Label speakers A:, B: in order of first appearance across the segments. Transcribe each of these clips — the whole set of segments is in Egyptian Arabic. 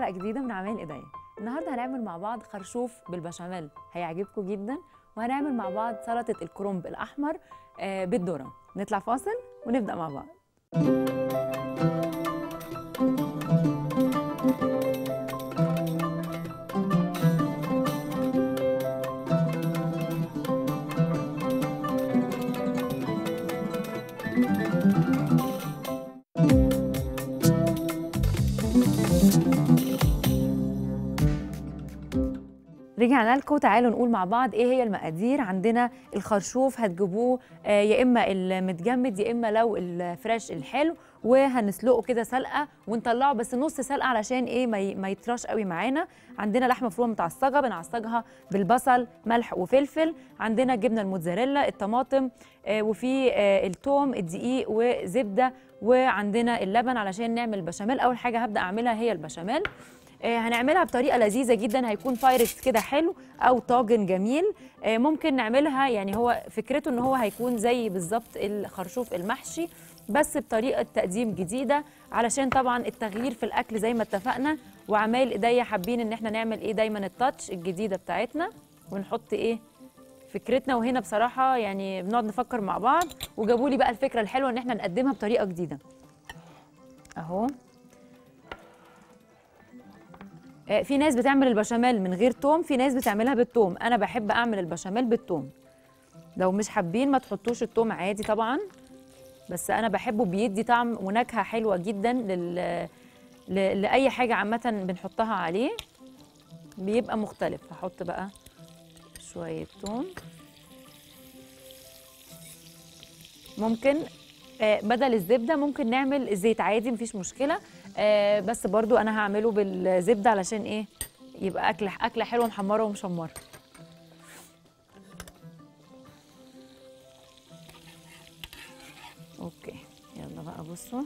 A: حلقه جديده من عمال ايديا النهارده هنعمل مع بعض خرشوف بالبشاميل هيعجبكم جدا وهنعمل مع بعض سلطه الكرنب الاحمر آه، بالذره نطلع فاصل ونبدا مع بعض رجعنا لكم تعالوا نقول مع بعض ايه هي المقادير عندنا الخرشوف هتجيبوه آه، يا اما المتجمد يا اما لو الفريش الحلو وهنسلقه كده سلقه ونطلعه بس نص سلقه علشان ايه ما ي- ما يطراش قوي معانا عندنا لحمه مفرومه متعصجه بنعصجها بالبصل ملح وفلفل عندنا جبنه الموتزاريلا الطماطم آه، وفي آه، التوم الدقيق وزبده وعندنا اللبن علشان نعمل بشاميل اول حاجه هبدا اعملها هي البشاميل آه، هنعملها بطريقه لذيذه جدا هيكون بايركس كده حلو او طاجن جميل آه، ممكن نعملها يعني هو فكرته ان هو هيكون زي بالظبط الخرشوف المحشي بس بطريقه تقديم جديده علشان طبعا التغيير في الاكل زي ما اتفقنا وعمايل ايديا حابين ان احنا نعمل ايه دايما التاتش الجديده بتاعتنا ونحط ايه فكرتنا وهنا بصراحه يعني بنقعد نفكر مع بعض وجابوا لي بقى الفكره الحلوه ان احنا نقدمها بطريقه جديده اهو آه، في ناس بتعمل البشاميل من غير توم في ناس بتعملها بالثوم انا بحب اعمل البشاميل بالثوم لو مش حابين ما تحطوش الثوم عادي طبعا بس انا بحبه بيدي طعم ونكهه حلوه جدا لل ل... لاي حاجه عامه بنحطها عليه بيبقى مختلف هحط بقى شويه ثوم ممكن آه، بدل الزبده ممكن نعمل زيت عادي مفيش مشكله آه، بس برضو انا هعمله بالزبده علشان ايه يبقى اكله اكله حلوه محمره ومشمره اوكي يلا بقى بصوا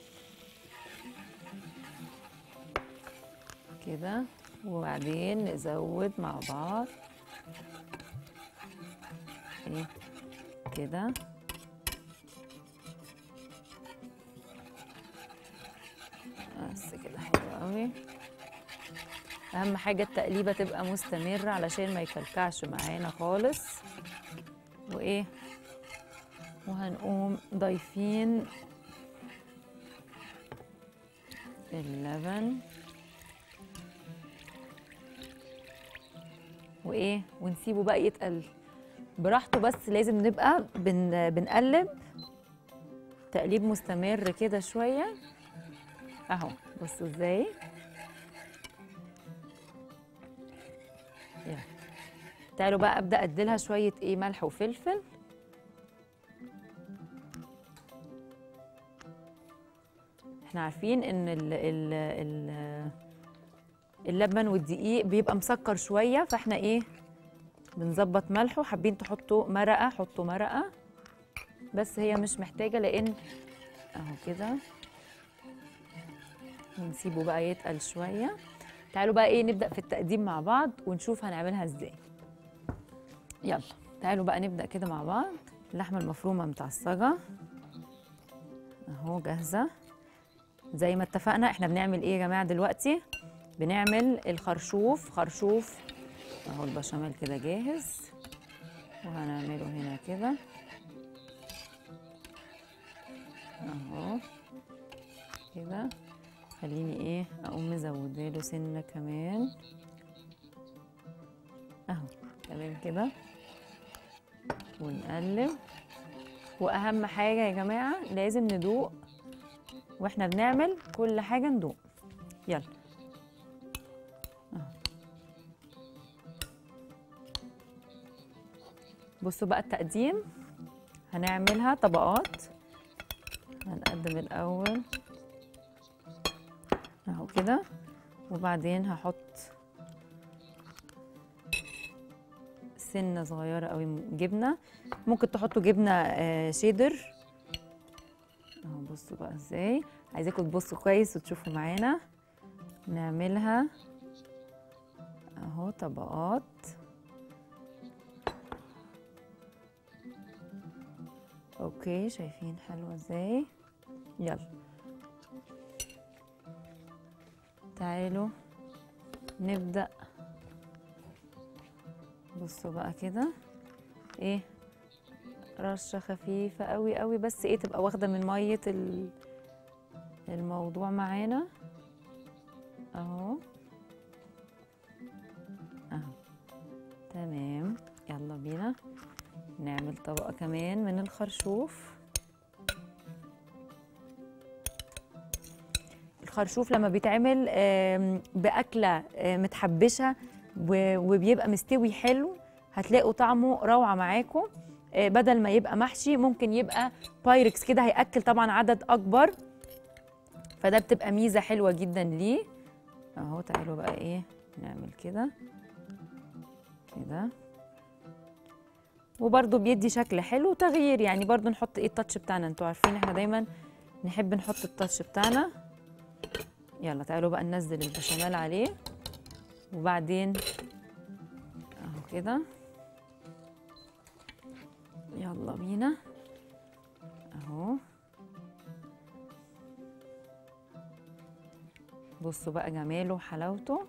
A: كده وبعدين نزود مع بعض ايه كده بس كده حلو قوي اهم حاجه التقليبه تبقى مستمره علشان ما يكلكعش معانا خالص وايه وهنقوم ضايفين اللبن وايه ونسيبه بقى يتقل براحته بس لازم نبقى بن بنقلب تقليب مستمر كده شويه اهو بصوا ازاي يلا. تعالوا بقى ابدا اديلها شويه ايه ملح وفلفل احنا عارفين ان ال ال ال اللبن والدقيق بيبقى مسكر شويه فاحنا ايه بنظبط ملحه حابين تحطوا مرقه حطوا مرقه بس هي مش محتاجه لان اهو كده ونسيبه بقى يتقل شويه تعالوا بقى ايه نبدا في التقديم مع بعض ونشوف هنعملها ازاي يلا تعالوا بقى نبدا كده مع بعض اللحمه المفرومه متعصجه اهو جاهزه زي ما اتفقنا احنا بنعمل ايه يا جماعه دلوقتي بنعمل الخرشوف خرشوف اهو البشاميل كده جاهز وهنعمله هنا كده اهو كده خليني ايه اقوم مزوده له سنه كمان اهو تمام كده ونقلب واهم حاجه يا جماعه لازم ندوق واحنا بنعمل كل حاجه ندوق يلا أهو. بصوا بقى التقديم هنعملها طبقات هنقدم الاول اهو كده وبعدين هحط سنه صغيره قوي جبنه ممكن تحطوا جبنه آه، شيدر اهو بصوا بقى ازاي عايزاكم تبصوا كويس وتشوفوا معانا نعملها اهو طبقات اوكي شايفين حلوه ازاي يلا تعالوا نبدأ بصوا بقى كده ايه رشة خفيفة قوي قوي بس ايه تبقى واخدة من مية ال- الموضوع معانا اهو اهو تمام يلا بينا نعمل طبقة كمان من الخرشوف الخرشوف لما بيتعمل آم، بأكلة آه، متحبشة و- وبيبقى مستوي حلو هتلاقوا طعمه روعة معاكم آه، بدل ما يبقى محشي ممكن يبقى بايركس كده هيأكل طبعا عدد أكبر فده بتبقى ميزة حلوة جدا ليه اهو تعالوا بقى ايه نعمل كده كده وبرده بيدي شكل حلو تغيير يعني برده نحط ايه التاتش بتاعنا انتوا عارفين احنا دايما نحب نحط التاتش بتاعنا يلا تعالوا بقى ننزل البشاميل عليه وبعدين اهو كده يلا بينا اهو بصوا بقى جماله وحلاوته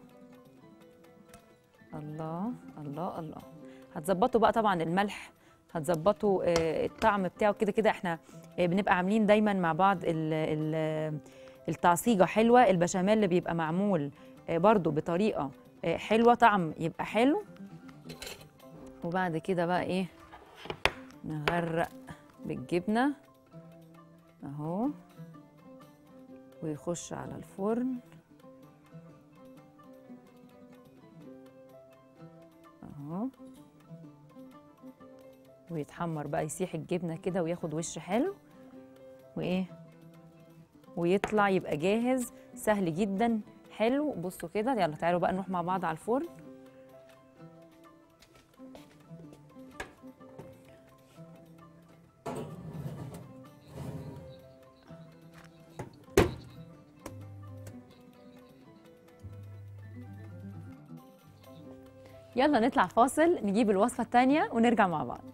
A: الله الله الله هتظبطوا بقى طبعا الملح هتظبطوا آه، الطعم بتاعه كده كده احنا آه، بنبقى عاملين دايما مع بعض ال ال التعصيجه حلوه البشاميل اللي بيبقى معمول آه، برضو بطريقه آه، حلوه طعم يبقى حلو وبعد كده بقى ايه نغرق بالجبنه اهو ويخش على الفرن اهو ويتحمر بقى يسيح الجبنه كده وياخد وش حلو وايه ويطلع يبقى جاهز سهل جدا حلو بصوا كده يلا تعالوا بقى نروح مع بعض على الفرن يلا نطلع فاصل نجيب الوصفة التانية ونرجع مع بعض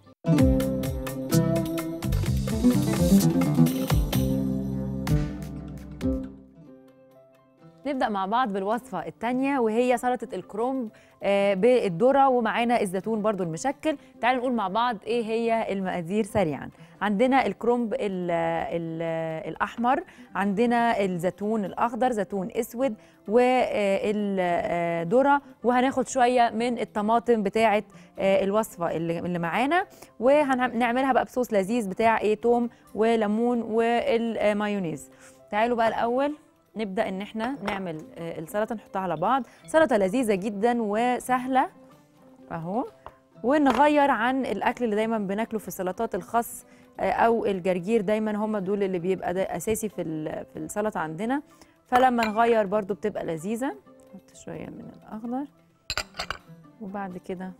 A: نبدأ مع بعض بالوصفة التانية وهي سلطة الكرومب آه، بالذرة ومعانا الزيتون برضو المشكل تعالوا نقول مع بعض ايه هي المقادير سريعا عندنا الكرومب ال ال الأحمر عندنا الزيتون الأخضر زيتون أسود والذرة وهناخد شوية من الطماطم بتاعة آه، الوصفة اللي اللي معانا وهنعملها بقى بصوص لذيذ بتاع ايه توم وليمون والمايونيز تعالوا بقى الأول نبدا ان احنا نعمل آه، السلطه نحطها على بعض سلطه لذيذه جدا وسهله اهو ونغير عن الاكل اللي دايما بناكله في السلطات الخس آه، او الجرجير دايما هم دول اللي بيبقى ده اساسي في ال- في السلطه عندنا فلما نغير برضو بتبقى لذيذه نحط شويه من الاخضر وبعد كده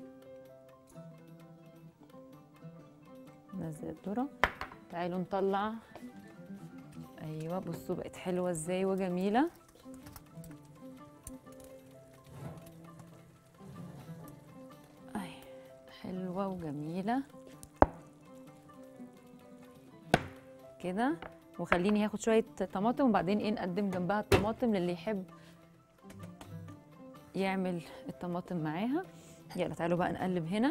A: ننزل الذره تعالوا نطلع ايوه بصوا بقت حلوه ازاي وجميله اي حلوه وجميله كده وخليني هاخد شويه طماطم وبعدين ايه نقدم جنبها الطماطم للي يحب يعمل الطماطم معاها يلا تعالوا بقى نقلب هنا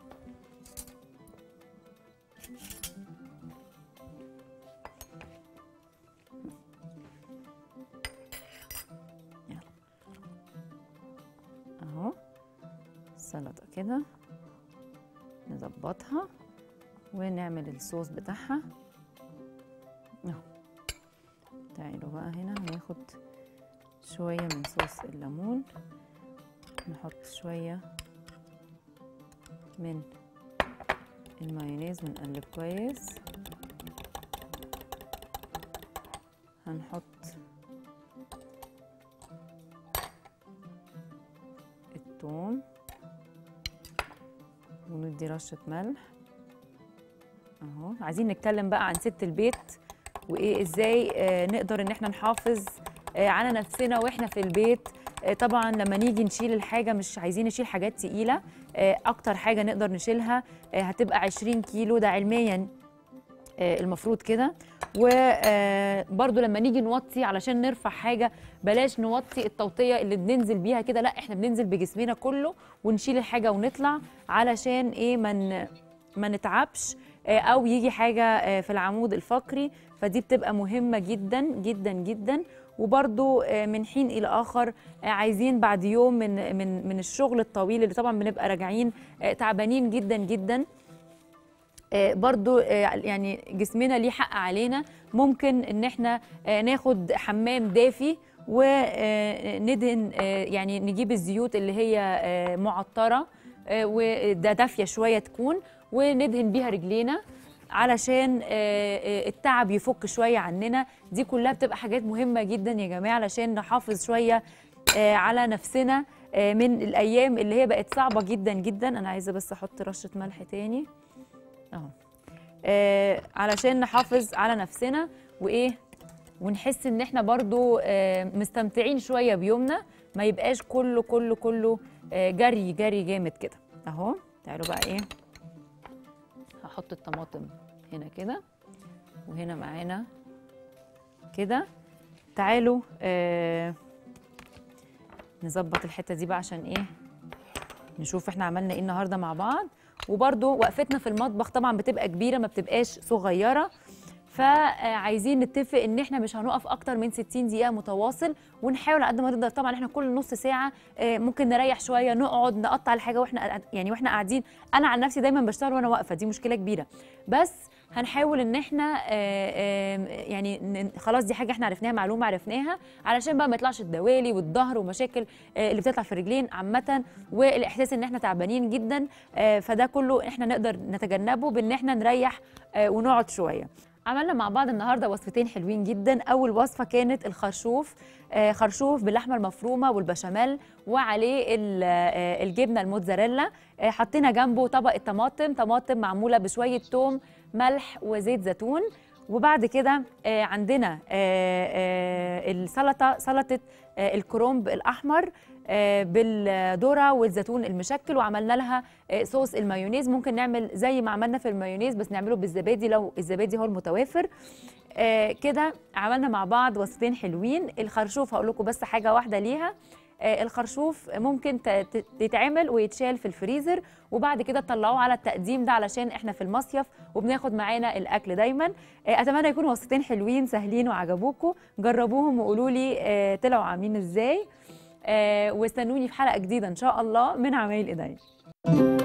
A: اهو السلطه كده نظبطها ونعمل الصوص بتاعها اهو تعالوا بقى هنا هناخد شويه من صوص الليمون نحط شويه من المايونيز ونقلب كويس هنحط الثوم وندي رشة ملح اهو عايزين نتكلم بقى عن ست البيت وايه ازاي آه نقدر ان احنا نحافظ آه على نفسنا واحنا في البيت آه طبعا لما نيجي نشيل الحاجة مش عايزين نشيل حاجات تقيلة آه اكتر حاجة نقدر نشيلها آه هتبقى 20 كيلو ده علميا آه المفروض كده وبرضو لما نيجي نوطي علشان نرفع حاجه بلاش نوطي التوطيه اللي بننزل بيها كده لا احنا بننزل بجسمنا كله ونشيل الحاجه ونطلع علشان ايه من ما نتعبش آه، او يجي حاجه آه، في العمود الفقري فدي بتبقى مهمه جدا جدا جدا وبرضو آه، من حين الى اخر آه، عايزين بعد يوم من من من الشغل الطويل اللي طبعا بنبقى راجعين آه، تعبانين جدا جدا آه، برضو آه، يعني جسمنا ليه حق علينا ممكن ان احنا آه، ناخد حمام دافي وندهن يعني نجيب الزيوت اللي هي آه، معطره آه، وده دافيه شويه تكون وندهن بيها رجلينا علشان آه، آه، التعب يفك شويه عننا دي كلها بتبقى حاجات مهمه جدا يا جماعه علشان نحافظ شويه آه، على نفسنا آه، من الايام اللي هي بقت صعبه جدا جدا انا عايزه بس احط رشه ملح تاني اهو آه علشان نحافظ على نفسنا وايه ونحس ان احنا برضو آه مستمتعين شويه بيومنا ما يبقاش كله كله كله آه جري جري جامد كده اهو تعالوا بقى ايه هحط الطماطم هنا كده وهنا معانا كده تعالوا آه نظبط الحته دي بقى عشان ايه نشوف احنا عملنا ايه النهارده مع بعض وبرده وقفتنا في المطبخ طبعا بتبقى كبيره ما بتبقاش صغيره فعايزين نتفق ان احنا مش هنقف اكتر من 60 دقيقه متواصل ونحاول على قد ما نقدر طبعا احنا كل نص ساعه آه، ممكن نريح شويه نقعد نقطع الحاجه واحنا قاعد- يعني واحنا قاعدين انا عن نفسي دايما بشتغل وانا واقفه دي مشكله كبيره بس هنحاول ان احنا آه، آه، يعني ن- خلاص دي حاجه احنا عرفناها معلومه عرفناها علشان بقى ما يطلعش الدوالي والظهر ومشاكل آه، اللي بتطلع في الرجلين عامه والاحساس ان احنا تعبانين جدا آه، فده كله احنا نقدر نتجنبه بان احنا نريح آه، ونقعد شويه عملنا مع بعض النهارده وصفتين حلوين جدا اول وصفه كانت الخرشوف آه، خرشوف باللحمه المفرومه والبشاميل وعليه ال- آه، الجبنه الموتزاريلا آه، حطينا جنبه طبقه طماطم طماطم معموله بشويه توم ملح وزيت زيتون وبعد كده آه، عندنا آه، آه، السلطه سلطه آه، الكرنب الاحمر آه، بالذره والزيتون المشكل وعملنا لها آه، صوص المايونيز ممكن نعمل زي ما عملنا في المايونيز بس نعمله بالزبادي لو الزبادي هو المتوافر آه، كده عملنا مع بعض وصفتين حلوين الخرشوف هقول لكم بس حاجه واحده ليها آه، الخرشوف ممكن ت- ت- تتعمل ويتشال في الفريزر وبعد كده تطلعوه على التقديم ده علشان احنا في المصيف وبناخد معانا الاكل دايما آه، اتمنى يكونوا وصفتين حلوين سهلين وعجبوكم جربوهم وقولوا لي آه، طلعوا عاملين ازاي آه، واستنوني في حلقه جديده ان شاء الله من عمايل ايديا